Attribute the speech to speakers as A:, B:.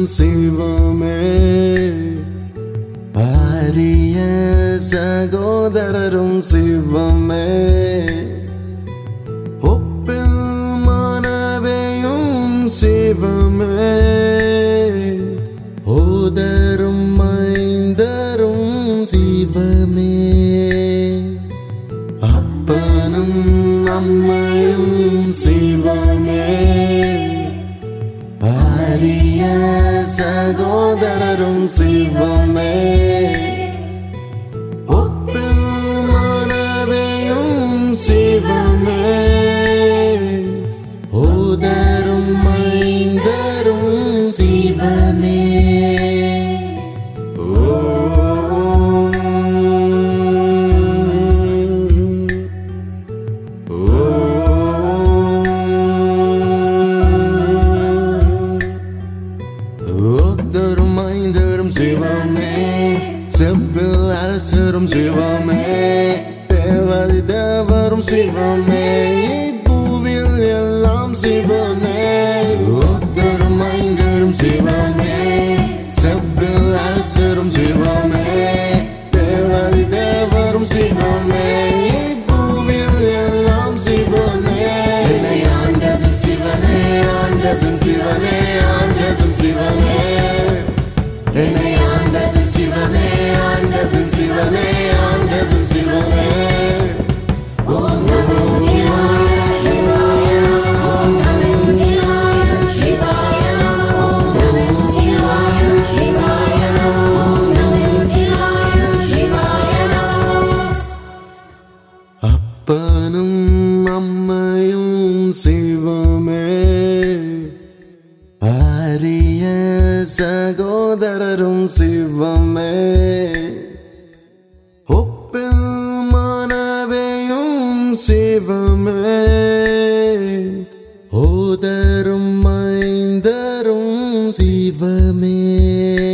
A: சிவமே பாரிய சகோதரரும் சிவமே ஒப்பில் மனவேயும் சிவமே ஓதரும் மைந்தரும் சிவமே அப்பனும் அம்மையும் சிவமே பாரிய சகோதரரும் சிவமே ஒப்பில் மனவேயும் சிவமே ஓதரும் மைந்தரும் சிவமே ஓதரும் மைந்தரும் சிவமே செப்பில் அரசரும் சிவமே தேவதி தேவரும் சிவமே பூவில் எல்லாம் சிவமே ஓதரும் மைந்தரும் சிவமே செப்பில் அரசரும் சிவமே தேவதி தேவரும் சிவமே பூவில் எல்லாம் சிவமே என்னை ஆண்டது சிவனே ஆண்டது சிவனே ஆண்டது சிவனே என்னை ஆண்டது சிவனே ஆண்டது சிவனே ஆண்டது சிவனே ஓம் நமோ சிவாய சிவாய ஓம் நமோ சிவாய சிவாய ஓம் நமோ சிவாய சிவாய ஓம் நமோ சிவாய சிவாய அப்பனும் அம்மையும் சிவமே பாரிய சகோதரரும் சிவமே ஒப்பில் மனவேயும் சிவமே ஓதரும் மைந்தரும் சிவமே